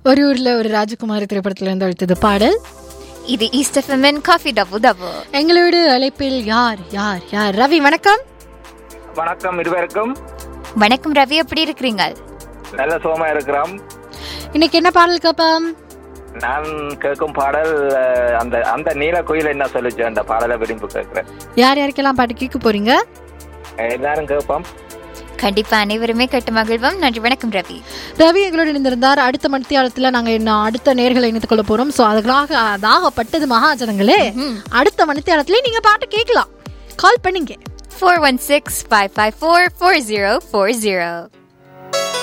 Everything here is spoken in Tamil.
ஒரு ஊர்ல ஒரு ராஜகுமாரி திரைப்படத்துல இருந்து அழைத்தது பாடல் இது ஈஸ்ட் எஃப்எம்என் காஃபி டபு டபு எங்களோட அழைப்பில் யார் யார் யார் ரவி வணக்கம் வணக்கம் இருவருக்கும் வணக்கம் ரவி எப்படி இருக்கிறீங்க நல்ல சோமா இருக்கிறோம் இன்னைக்கு என்ன பாடல் கேப்பம் நான் கேட்கும் பாடல் அஹ், அந்த அந்த நீல குயில் என்ன சொல்லுச்சு அந்த பாடலை விரும்பி கேட்கிறேன் யார் யாருக்கெல்லாம் பாட்டு கேட்க போறீங்க அஹ், எல்லாரும் கேட்போம் கண்டிப்பா அனைவருமே கட்டு மகிழ்வோம் நன்றி வணக்கம் ரவி ரவி எங்களோட இணைந்திருந்தார் அடுத்த மணித்தியாலத்துல நாங்க என்ன அடுத்த நேர்களை இணைத்துக் கொள்ள போறோம் சோ அதுக்காக அதாகப்பட்டது மகாஜனங்களே அடுத்த மணித்தியாலத்திலே நீங்க பாட்டு கேட்கலாம் கால் பண்ணுங்க four one six five five four four zero four zero